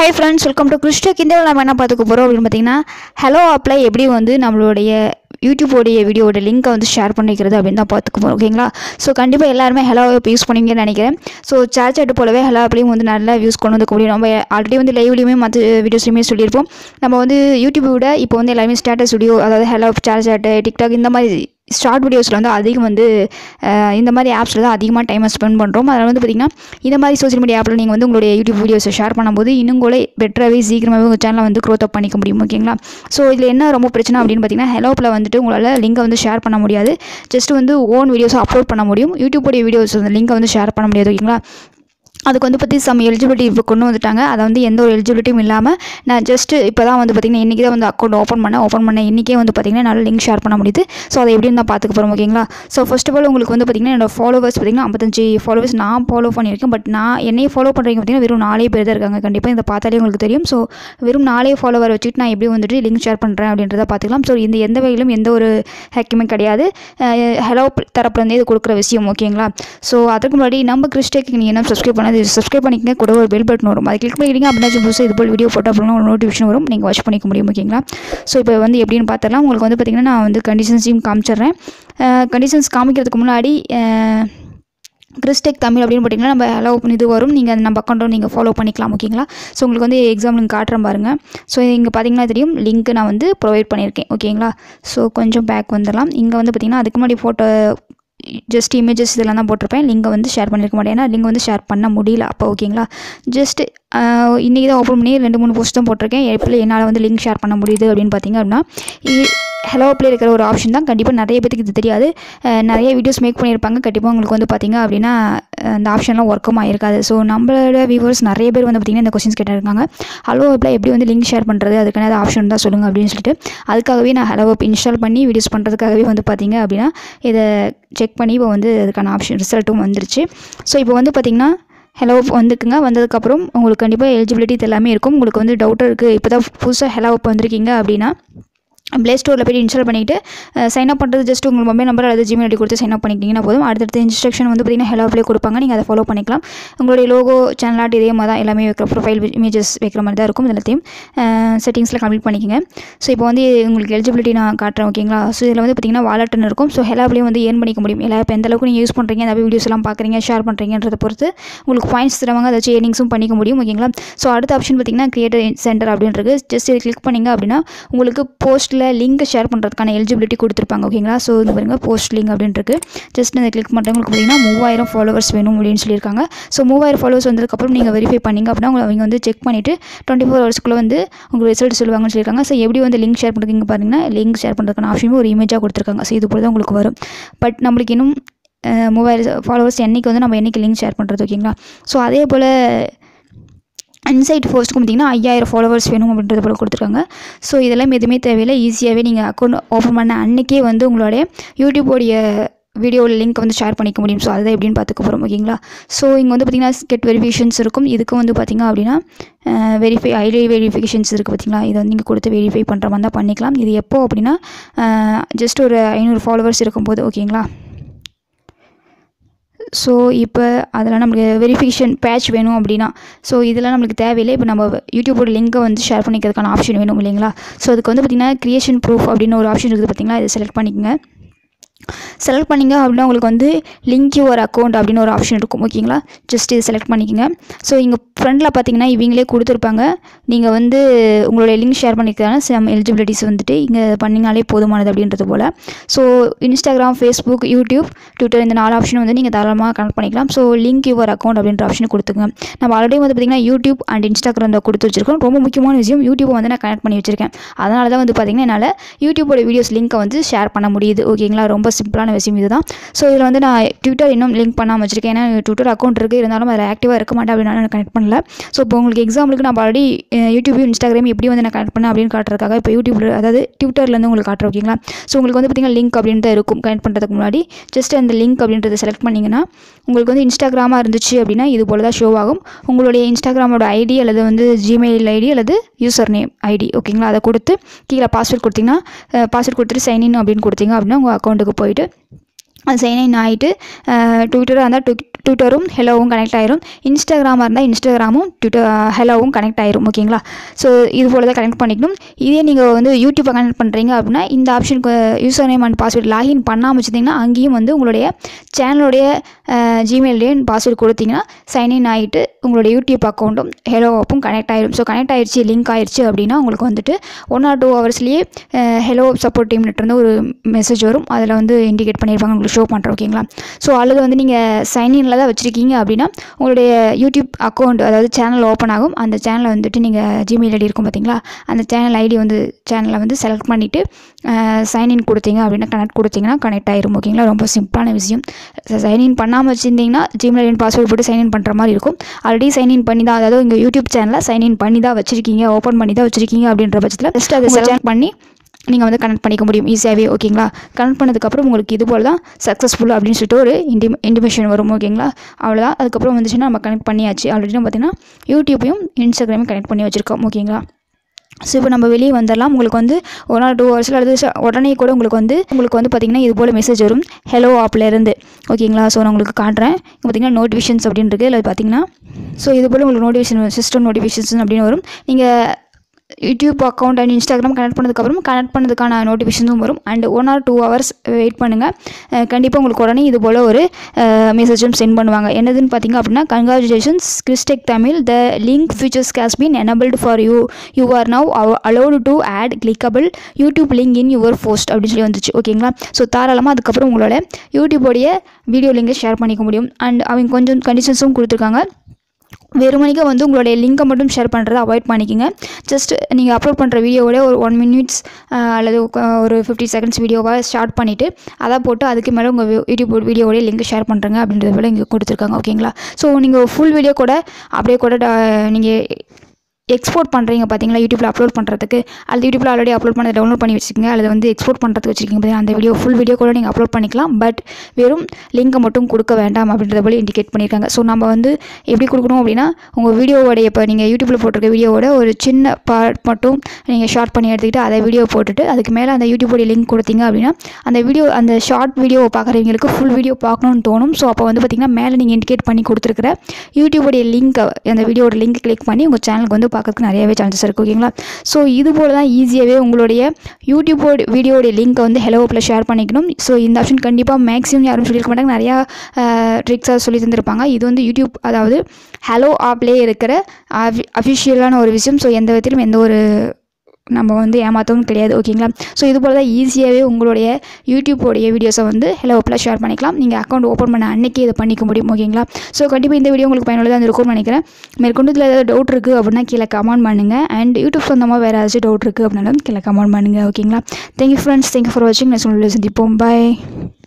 high friends welcome to Kristech இந்த நம்ம என்ன பார்த்துக்க போகிறோம் அப்படின்னு பார்த்தீங்கன்னா ஹலோ ஆப்பில் எப்படி வந்து நம்மளுடைய யூடியூபோடைய வீடியோட லிங்க்கை வந்து ஷேர் பண்ணிக்கிறது அப்படின்னு தான் பார்த்துக்க போகிறோம் ஓகேங்களா ஸோ கண்டிப்பாக எல்லாருமே ஹலோ ஆப் யூஸ் பண்ணுவீங்கன்னு நினைக்கிறேன் ஸோ சேட் சாட்டு போலவே ஹலோ ஆப்லேயும் வந்து நல்லா வியூஸ் கொண்டு வந்துக்க முடியும் நம்ம ஆல்ரெடி வந்து லைவ்லையுமே மற்ற வீடியோஸ்லையுமே சொல்லியிருப்போம் நம்ம வந்து யூடியூப் விட இப்போ வந்து எல்லாருமே ஸ்டேட்டஸ் வீடியோ அதாவது ஹலோ சேட் சாட்டு டிக்டாக் இந்த மாதிரி ஷார்ட் வீடியோஸில் வந்து அதிகம் வந்து அஹ், இந்த மாதிரி ஆப்ஸில் தான் அதிகமாக டைமை ஸ்பெண்ட் பண்ணுறோம் அதில் வந்து பார்த்திங்கன்னா இந்த மாதிரி சோஷியல் மீடியா ஆப்பில் நீங்கள் வந்து உங்களுடைய யூடியூப் வீடியோஸை ஷேர் பண்ணும்போது இன்னும் கூட பெட்டராகவே சீக்கிரமாகவே உங்கள் சேனலை வந்து க்ரோத் அப் பண்ணிக்க முடியும் ஓகேங்களா ஸோ இதில் என்ன ரொம்ப பிரச்சனை அப்படின்னு பார்த்தீங்கன்னா ஹெலோப்பில் வந்துட்டு உங்களால் லிங்கை வந்து ஷேர் பண்ண முடியாது ஜஸ்ட் வந்து ஓன் வீடியோஸை அப்லோட் பண்ண முடியும் யூடியூபோடைய வீடியோஸ் வந்து லிங்கை வந்து ஷேர் பண்ண முடியாது ஓகேங்களா அதுக்கு வந்து பற்றி சம் எலிஜிபிலிட்டி இப்போ கொண்டு வந்துட்டாங்க அதை வந்து எந்த ஒரு எலிஜிபிலிட்டியும் இல்லாமல் நான் ஜஸ்ட்டு இப்போ தான் வந்து பார்த்திங்கன்னா இன்றைக்கி தான் வந்து அக்கௌண்ட் ஓப்பன் பண்ணேன் ஓப்பன் பண்ண இன்றைக்கே வந்து பார்த்திங்கன்னா என்னால் லிங்க் ஷேர் பண்ண முடியுது ஸோ அதை எப்படின்னு தான் பார்த்துக்க போகிறோம் ஓகேங்களா ஸோ ஃபர்ஸ்ட் ஆஃப் ஆல் உங்களுக்கு வந்து பார்த்திங்கன்னா என்னோட ஃபாலோவர்ஸ் பார்த்திங்கன்னா ஐம்பத்தஞ்சு ஃபாலோவர்ஸ் நான் ஃபாலோ பண்ணியிருக்கேன் பட் நான் என்னையே ஃபாலோ பண்ணுறீங்க பார்த்திங்கன்னா வெறும் நாலே பேர் தான் இருக்காங்க கண்டிப்பாக இதை பார்த்தாலே உங்களுக்கு தெரியும் ஸோ வெறும் நாலே ஃபாலோவர் வச்சுட்டு நான் எப்படி வந்துட்டு லிங்க் ஷேர் பண்ணுறேன் அப்படின்றத பார்த்துக்கலாம் ஸோ இந்த எந்த வகையிலும் எந்த ஒரு ஹேக்குமே கிடையாது ஹலோ தரப்புலேருந்தே இது கொடுக்குற விஷயம் ஓகேங்களா ஸோ அதுக்கு முன்னாடி நம்ம கிறிஸ்டேக்கு நீங்கள் என்ன சப்ஸ்கிரைப் பண்ணாது சப்ஸ்கிரைப் பண்ணிக்கங்க கூட ஒரு பெல் பட்டன் வரும் அதை கிளிக் பண்ணிக்கிட்டீங்க அப்படின்னா புதுசாக இது போல் வீடியோ போட்டோ அப்படின்னா ஒரு நோட்டிஃபிகேஷன் வரும் நீங்கள் வாட்ச் பண்ணிக்க முடியும் ஓகேங்களா ஸோ இப்போ வந்து எப்படின்னு பார்த்தரலாம் உங்களுக்கு வந்து பார்த்திங்கன்னா நான் வந்து கண்டிஷன்ஸையும் காமிச்சிடுறேன் கண்டிஷன்ஸ் காமிக்கிறதுக்கு முன்னாடி அஹ், கிறிஸ்டெக் தமிழ் அப்படின்னு பார்த்தீங்கன்னா நம்ம அலோவ் பண்ணி இது வரும் நீங்கள் அந்த நம்ம அக்கௌண்ட்டும் நீங்கள் ஃபாலோ பண்ணிக்கலாம் ஓகேங்களா ஸோ உங்களுக்கு வந்து எக்ஸாம் லிங்க் காட்டுறேன் பாருங்கள் ஸோ இங்கே பார்த்தீங்கன்னா தெரியும் லிங்க் நான் வந்து ப்ரொவைட் பண்ணியிருக்கேன் ஓகேங்களா ஸோ கொஞ்சம் பேக் வந்துடலாம் இங்கே வந்து பார்த்திங்கன்னா அதுக்கு முன்னாடி ஃபோட்டோ ஜஸ்ட் இமேஜஸ் இதெல்லாம் தான் போட்டிருப்பேன் லிங்கை வந்து ஷேர் பண்ணியிருக்க மாட்டேன் ஏன்னா லிங்க் வந்து ஷேர் பண்ண முடியல அப்போ ஓகேங்களா ஜஸ்ட் இன்றைக்கி தான் ஓப்பன் பண்ணி ரெண்டு மூணு போஸ்ட் தான் போட்டிருக்கேன் எப்படி என்னால் வந்து லிங்க் ஷேர் பண்ண முடியுது அப்படின்னு பார்த்தீங்க அப்படின்னா ஹலோ ப்ளே இருக்கிற ஒரு ஆப்ஷன் தான் கண்டிப்பாக நிறைய பேத்துக்கு இது தெரியாது அஹ் நிறைய வீடியோஸ் மேக் பண்ணியிருப்பாங்க கண்டிப்பாக உங்களுக்கு வந்து பார்த்தீங்க அப்படின்னா அஹ் இந்த ஆப்ஷன்லாம் ஒர்க்கும் ஆயிருக்காது ஸோ நம்மளோட வியூவர்ஸ் நிறைய பேர் வந்து பார்த்திங்கன்னா இந்த கொஸ்டின்ஸ் கேட்டிருக்காங்க ஹலோ ஆப்பில் எப்படி வந்து லிங்க் ஷேர் பண்ணுறது அதுக்கான ஏதாவது ஆப்ஷன் தான் சொல்லுங்கள் அப்படின்னு சொல்லிட்டு அதுக்காகவே நான் ஹலோ ஆப் இன்ஸ்டால் பண்ணி வீடியோஸ் பண்ணுறதுக்காகவே வந்து பார்த்தீங்க அப்படின்னா இதை செக் பண்ணி இப்போ வந்து அதுக்கான ஆப்ஷன் ரிசல்ட்டும் வந்துருச்சு ஸோ இப்போ வந்து பார்த்திங்கன்னா ஹலோ வந்துக்குங்க வந்ததுக்கப்புறம் உங்களுக்கு கண்டிப்பாக எலிஜிபிலிட்டி இது எல்லாமே இருக்கும் உங்களுக்கு வந்து டவுட்டாக இருக்குது இப்போ தான் புதுசாக ஹலோ ஆப் வந்திருக்கீங்க அப்படின்னா ப்ளே ஸ்டோரில் போய்ட்டு இன்ஸ்டால் பண்ணிவிட்டு சைன் அப் பண்ணுறது ஜஸ்ட் உங்கள் மொபைல் நம்பர் அல்லது ஜிமெயில் ஐடி கொடுத்து சைன் அப் பண்ணிக்கிட்டிங்கன்னா போதும் அடுத்தடுத்த இன்ஸ்ட்ரக்ஷன் வந்து பார்த்திங்கன்னா ஹெலோ ப்ளே கொடுப்பாங்க நீங்கள் அதை ஃபாலோ பண்ணிக்கலாம் உங்களுடைய லோகோ சேனல் ஆட் இதே மாதிரி தான் எல்லாமே வைக்கிற ப்ரொஃபைல் இமேஜஸ் வைக்கிற மாதிரி தான் இருக்கும் இது எல்லாத்தையும் செட்டிங்ஸில் கம்ப்ளீட் பண்ணிக்கோங்க ஸோ இப்போ வந்து உங்களுக்கு எலிஜிபிலிட்டி நான் காட்டுறேன் ஓகேங்களா ஸோ இதில் வந்து பார்த்திங்கன்னா வாலெட்னு இருக்கும் ஸோ ஹெலாப்லேயும் வந்து ஏர்ன் பண்ணிக்க முடியும் எல்லா இப்போ எந்த அளவுக்கு நீங்கள் யூஸ் பண்ணுறீங்க அந்த வீடியோஸ் எல்லாம் பார்க்குறீங்க ஷேர் பண்ணுறீங்கன்றத பொறுத்து உங்களுக்கு பாயிண்ட்ஸ் தருவாங்க அதை வச்சு ஏர்னிங்ஸும் பண்ணிக்க முடியும் ஓகேங்களா ஸோ அடுத்த ஆப்ஷன் பார்த்திங்கன்னா கிரியேட்டர் சென்டர் அப்படின்றது ஜஸ்ட் இது கிளிக் பண்ணிங்க அப்படின்னா உங்களுக்கு போஸ்ட்டில் லிங்க் ஷேர் பண்ணுறதுக்கான எலிஜிபிலிட்டி கொடுத்துருப்பாங்க ஓகேங்களா ஸோ இந்த பாருங்க போஸ்ட் லிங்க் அப்படின்ட்டு ஜஸ்ட் அதை கிளிக் பண்ணுறவங்களுக்கு பார்த்தீங்கன்னா மூவாயிரம் ஃபாலோவர்ஸ் வேணும் அப்படின்னு சொல்லியிருக்காங்க ஸோ மூவாயிரம் ஃபாலோவர்ஸ் வந்ததுக்கப்புறம் நீங்கள் வெரிஃபை பண்ணிங்க அப்படின்னா உங்களை அவங்க வந்து செக் பண்ணிவிட்டு டுவெண்ட்டி ஃபோர் ஹவர்ஸ்க்குள்ளே வந்து உங்களுக்கு ரிசல்ட் சொல்லுவாங்கன்னு சொல்லியிருக்காங்க ஸோ எப்படி வந்து லிங்க் ஷேர் பண்ணுறதுங்க பார்த்தீங்கன்னா லிங்க் ஷேர் பண்ணுறதுக்கான ஆப்ஷனும் ஒரு இமேஜாக கொடுத்துருக்காங்க ஸோ இது போல தான் உங்களுக்கு வரும் பட் நம்மளுக்கு இன்னும் அஹ், மூவாயிரம் ஃபாலோவர்ஸ் என்னைக்கு வந்து நம்ம என்னைக்கு லிங்க் ஷேர் பண்ணுறது ஓகேங்களா ஸோ அதே போல் இன்சைட் போஸ்ட்டுக்கு பார்த்தீங்கன்னா ஐயாயிரம் ஃபாலோவர்ஸ் வேணும் அப்படின்றத போல கொடுத்துருக்காங்க ஸோ இதெல்லாம் எதுவுமே தேவையில்லை ஈஸியாகவே நீங்கள் அக்கௌண்ட் ஓப்பன் பண்ண அன்னைக்கே வந்து உங்களுடைய யூடியூபோடைய வீடியோ லிங்க் வந்து ஷேர் பண்ணிக்க முடியும் ஸோ அதுதான் எப்படின்னு பார்த்துக்க போகிறோம் ஓகேங்களா ஸோ இங்கே வந்து பார்த்திங்கன்னா கெட் வெரிஃபிகேஷன்ஸ் இருக்கும் இதுக்கு வந்து பார்த்திங்க அப்படின்னா வெரிஃபை ஐடி வெரிஃபிகேஷன்ஸ் இருக்குது பார்த்தீங்களா இதை வந்து நீங்கள் கொடுத்து வெரிஃபை பண்ணுற மாதிரி தான் பண்ணிக்கலாம் இது எப்போ அப்படின்னா ஜஸ்ட் ஒரு ஐநூறு ஃபாலோவர்ஸ் இருக்கும்போது ஓகேங்களா ஸோ இப்போ அதில் நம்மளுக்கு வெரிஃபிகேஷன் பேட்ச் வேணும் அப்படின்னா ஸோ இதெல்லாம் நம்மளுக்கு தேவையில்லை இப்போ நம்ம யூடியூபோட லிங்கை வந்து ஷேர் பண்ணிக்கிறதுக்கான ஆப்ஷன் வேணும் இல்லைங்களா ஸோ அதுக்கு வந்து பார்த்திங்கன்னா க்ரியேஷன் ப்ரூஃப் அப்படின்னு ஒரு ஆப்ஷன் இருக்குது பார்த்தீங்களா இதை செலக்ட் பண்ணிக்கோங்க செலக்ட் பண்ணிங்க அப்படின்னா உங்களுக்கு வந்து லிங்க் யுவர் அக்கௌண்ட் அப்படின்னு ஒரு ஆப்ஷன் இருக்கும் ஓகேங்களா ஜஸ்ட் இது செலக்ட் பண்ணிக்கோங்க ஸோ இங்கே ஃப்ரண்டில் பார்த்தீங்கன்னா இவங்களே கொடுத்துருப்பாங்க நீங்கள் வந்து உங்களுடைய லிங்க் ஷேர் பண்ணிக்கிறதான சம் எலிஜிபிலிட்டிஸ் வந்துட்டு இங்கே பண்ணிங்கனாலே போதுமானது அப்படின்றது போல் so Instagram Facebook YouTube Twitter இந்த நாலு ஆப்ஷன் வந்து நீங்கள் தாராளமாக கனெக்ட் பண்ணிக்கலாம் ஸோ லிங்க் யுவர் அக்கௌண்ட் அப்படின்ற ஆப்ஷன் கொடுத்துங்க நம்ம ஆல்ரெடி வந்து பார்த்திங்கன்னா யூடியூப் அண்ட் இன்ஸ்டாகிராம் தான் கொடுத்து வச்சிருக்கோம் ரொம்ப முக்கியமான விஷயம் யூடியூப்பை வந்து நான் கனெக்ட் பண்ணி வச்சிருக்கேன் அதனால தான் வந்து பார்த்திங்கன்னா என்னால் யூடியூபோட வீடியோஸ் லிங்க்கை வந்து ஷேர் பண்ண முடியுது ஓகேங்களா ரொம்ப சிம்பிளான விஷயம் இதுதான் ஸோ இதில் வந்து நான் ட்விட்டர் இன்னும் லிங்க் பண்ணாமல் வச்சிருக்கேன் ஏன்னா ட்விட்டர் அக்கௌண்ட் இருக்குது இருந்தாலும் அதில் ஆக்டிவாக இருக்க மாட்டேன் அப்படின்னு நான் கனெக்ட் பண்ணல ஸோ இப்போ உங்களுக்கு எக்ஸாம்பிளுக்கு நான் ஆல்ரெடி யூடியூப் இன்ஸ்டாகிராம் எப்படி வந்து நான் கனெக்ட் பண்ணேன் அப்படின்னு காட்டுறதுக்காக இப்போ யூடியூப்ல அதாவது ட்விட்டர்லேருந்து உங்களுக்கு காட்டுறேன் ஓகேங்களா ஸோ உங்களுக்கு வந்து பார்த்திங்கன்னா லிங்க் அப்படின்னு தான் இருக்கும் கனெக்ட் பண்ணுறதுக்கு முன்னாடி ஜஸ்ட் அந்த லிங்க் அப்படின்றத செலக்ட் பண்ணிங்கன்னா உங்களுக்கு வந்து இன்ஸ்டாகிராமாக இருந்துச்சு அப்படின்னா இது போல தான் ஷோ ஆகும் உங்களுடைய இன்ஸ்டாகிராமோட ஐடி அல்லது வந்து ஜிமெயில் ஐடி அல்லது யூசர் நேம் ஐடி ஓகேங்களா அதை கொடுத்து கீழே பாஸ்வேர்ட் கொடுத்தீங்கன்னா பாஸ்வேர்ட் கொடுத்துட்டு சைன்இன் அப்படின்னு கொடுத்தீங்க அப்படின்னா உங்கள் அக்கௌண்ட்டுக்கு போயிட்டு அது சைன் இன் ஆகிட்டு ட்விட்டராக இருந்தால் ட்விட் ட்விட்டரும் ஹெலோவும் கனெக்ட் ஆயிரும் இன்ஸ்டாகிராமாக இருந்தால் இன்ஸ்டாகிராமும் ட்விட்டர் ஹெலோவும் கனெக்ட் ஆயிரும் ஓகேங்களா ஸோ இது போல் தான் கனெக்ட் பண்ணிக்கணும் இதே நீங்கள் வந்து யூடியூப்பை கனெக்ட் பண்ணுறீங்க அப்படின்னா இந்த ஆப்ஷனுக்கு user name and password login பண்ணாமல் வச்சுருந்தீங்கன்னா அங்கேயும் வந்து உங்களுடைய சேனலுடைய ஜிமெயிலே பாஸ்வேர்டு கொடுத்தீங்கன்னா சைன்இன் ஆகிட்டு உங்களுடைய யூடியூப் அக்கௌண்ட்டும் ஹெலோ ஆப்பும் கனெக்ட் ஆயிடும் ஸோ கனெக்ட் ஆயிடுச்சு லிங்க் ஆயிடுச்சு அப்படின்னா உங்களுக்கு வந்துட்டு ஒன் ஆர் டூ ஹவர்ஸ்லேயே ஹெலோ சப்போர்ட் டீம்லேருந்து ஒரு மெசேஜ் வரும் அதில் வந்து இண்டிகேட் பண்ணியிருப்பாங்க உங்களுக்கு ஷோ பண்ணுறோம் ஓகேங்களா ஸோ அல்லது வந்து நீங்கள் சைன்இனில் தான் வச்சுருக்கீங்க அப்படின்னா உங்களுடைய யூடியூப் அக்கௌண்ட் அதாவது சேனல் ஓப்பன் ஆகும் அந்த சேனலை வந்துட்டு நீங்கள் ஜிமெயில் ஐடி இருக்கும் பார்த்தீங்களா அந்த சேனல் ஐடி வந்து சேனலை வந்து செலக்ட் பண்ணிவிட்டு சைன்இன் கொடுத்தீங்க அப்படின்னா கனெக்ட் கொடுத்தீங்கன்னா கனெக்ட் ஆயிரும் ஓகேங்களா ரொம்ப சிம்பிளான விஷயம் சைன்இன் பண்ணாமல் வச்சுருந்தீங்கன்னா ஜிமெயில் ஐடி பாஸ்வேர்டு போட்டு சைன்இன் பண்ணுற மாதிரி இருக்கும் ஆல்ரெடி சைன்இன் பண்ணி தான் அதாவது உங்கள் யூடியூப் சேனலில் சைன்இன் பண்ணி தான் வச்சுருக்கீங்க ஓப்பன் பண்ணி தான் வச்சுருக்கீங்க அப்படின்ற பட்சத்தில் ஜஸ்ட் அதை செலக்ட் பண்ணி நீங்கள் வந்து கனெக்ட் பண்ணிக்க முடியும் ஈஸியாகவே ஓகேங்களா கனெக்ட் பண்ணதுக்கப்புறம் உங்களுக்கு இது போல் தான் சக்ஸஸ்ஃபுல் அப்படின்னு சொல்லிட்டு ஒரு இன்டி இன்டிமேஷன் வரும் ஓகேங்களா அவ்வளோதான் அதுக்கப்புறம் வந்துச்சுன்னா நம்ம கனெக்ட் பண்ணியாச்சு ஆல்ரெடி நம்ம பார்த்தீங்கன்னா யூடியூப்பையும் இன்ஸ்டாகிராமையும் கனெக்ட் பண்ணி வச்சுருக்கோம் ஓகேங்களா ஸோ இப்போ நம்ம வெளியே வந்துடலாம் உங்களுக்கு வந்து ஒன் ஆர் டூ ஹவர்ஸில் அல்லது ச- உடனே கூட உங்களுக்கு வந்து உங்களுக்கு வந்து பார்த்திங்கன்னா இது போல் மெசேஜ் வரும் ஹலோ ஆப்லேருந்து ஓகேங்களா ஸோ நான் உங்களுக்கு காட்டுறேன் இங்கே பார்த்தீங்கன்னா நோட்டிஃபிகேஷன்ஸ் அப்படின்னு இருக்குது அதில் பார்த்தீங்கன்னா ஸோ இது போல் உங்களுக்கு நோட்டிஃபிகேஷன் சிஸ்டம் நோட்டிஃபிகேஷன்ஸ் அப்படின்னு வரும் நீங்கள் YouTube account and Instagram connect பண்ணதுக்கப்புறம் கனெக்ட் பண்ணதுக்கான நோட்டிஃபிகேஷனும் வரும் and one or two hours wait பண்ணுங்கள் கண்டிப்பாக உங்களுக்கு உடனே இது போல் ஒரு மெசேஜும் சென்ட் பண்ணுவாங்க என்னதுன்னு பார்த்தீங்க அப்படின்னா congratulations Kristech Tamil the link features has been enabled for you you are now allowed to add clickable YouTube link in your post அப்படின்னு சொல்லி வந்துச்சு ஓகேங்களா ஸோ தாராளமாக அதுக்கப்புறம் உங்களோட யூடியூபோடைய வீடியோ லிங்கை ஷேர் பண்ணிக்க முடியும் அண்ட் அவங்க கொஞ்சம் கண்டிஷன்ஸும் கொடுத்துருக்காங்க வெறுமணிக்க வந்து உங்களுடைய லிங்கை மட்டும் ஷேர் பண்ணுறதை அவாய்ட் பண்ணிக்கோங்க ஜஸ்ட் நீங்கள் அப்லோட் பண்ணுற வீடியோவோட ஒரு ஒன் மினிட்ஸ் அல்லது உக்க- ஒரு ஃபிஃப்டி செகண்ட்ஸ் வீடியோவாக ஸ்டார்ட் பண்ணிவிட்டு அதை போட்டு அதுக்கு மேலே உங்கள் யூடியூப் வீடியோவோட லிங்க் ஷேர் பண்ணுறங்க அப்படின்றது போல் இங்கே கொடுத்துருக்காங்க ஓகேங்களா ஸோ நீங்கள் ஃபுல் வீடியோ கூட அப்படியே கூட நீங்கள் எக்ஸ்போர்ட் பண்ணுறீங்க பார்த்தீங்களா யூடியூப்பில் அப்லோட் பண்ணுறதுக்கு அல்லது யூடியூப்பில் ஆல்ரெடி அப்லோட் பண்ணி டவுன்லோட் பண்ணி வச்சுக்கோங்க அல்லது வந்து எக்ஸ்போர்ட் பண்ணுறதுக்கு வச்சுருக்கீங்க பார்த்தீங்கன்னா அந்த வீடியோ ஃபுல் வீடியோ கூட நீங்கள் அப்லோட் பண்ணிக்கலாம் பட் வெறும் லிங்கை மட்டும் கொடுக்க வேண்டாம் அப்படின்றத போல இண்டிகேட் பண்ணியிருக்காங்க ஸோ நம்ம வந்து எப்படி கொடுக்கணும் அப்படின்னா உங்கள் வீடியோவோடைய இப்போ நீங்கள் யூடியூப்பில் போட்டிருக்க வீடியோவோட ஒரு சின்ன பார்ட் மட்டும் நீங்கள் ஷார்ட் பண்ணி எடுத்துக்கிட்டு அதை வீடியோ போட்டுட்டு அதுக்கு மேலே அந்த யூடியூபோடைய லிங்க் கொடுத்தீங்க அப்படின்னா அந்த வீடியோ அந்த ஷார்ட் வீடியோ பார்க்குறவங்களுக்கு ஃபுல் வீடியோ பார்க்கணும்னு தோணும் ஸோ அப்போ வந்து பார்த்திங்கன்னா மேலே நீங்கள் இண்டிகேட் பண்ணி கொடுத்துருக்குற யூடியூபோடைய லிங்க்கை அந்த வீடியோட லிங்க் கிளிக் பண்ணி உங்கள் சேனலுக்கு வந்து பார்க்கறதுக்கு நிறையவே சான்சஸ் இருக்குது ஓகேங்களா ஸோ இது போல் தான் ஈஸியாகவே உங்களுடைய யூடியூபோட வீடியோடைய லிங்க்கை வந்து ஹெலோ ஆப்பில் ஷேர் பண்ணிக்கணும் ஸோ இந்த ஆப்ஷன் கண்டிப்பாக மேக்ஸிமம் யாரும் சொல்லியிருக்க மாட்டாங்க நிறையா ட்ரிக்ஸாக சொல்லி தந்திருப்பாங்க இது வந்து யூடியூப் அதாவது ஹலோ ஆப்லேயே இருக்கிற அஃபிஷியலான ஒரு விஷயம் ஸோ எந்த விதத்திலும் எந்த ஒரு நம்ம வந்து ஏமாற்றவும் கிடையாது ஓகேங்களா ஸோ இது போல் தான் ஈஸியாகவே உங்களுடைய யூடியூப்போடைய வீடியோஸை வந்து ஹெலோ ஆப்பில் ஷேர் பண்ணிக்கலாம் நீங்கள் அக்கௌண்ட் ஓப்பன் பண்ண அன்னைக்கே இதை பண்ணிக்க முடியும் ஓகேங்களா ஸோ கண்டிப்பாக இந்த வீடியோ உங்களுக்கு பயனுள்ளதாக இருக்கும்னு நினைக்கிறேன் மேற்கொண்டு இதில் ஏதாவது டவுட் இருக்குது அப்படின்னா கீழே கமெண்ட் பண்ணுங்கள் அண்ட் யூடியூப் சொந்தமாக வேறு ஏதாச்சும் டவுட் இருக்குது அப்படின்னாலும் கீழே கமெண்ட் பண்ணுங்கள் ஓகேங்களா தேங்க்யூ ஃப்ரெண்ட்ஸ் தேங்க்யூ ஃபார் வாட்சிங் நான் சொல்லி சந்திப்போம் பாய்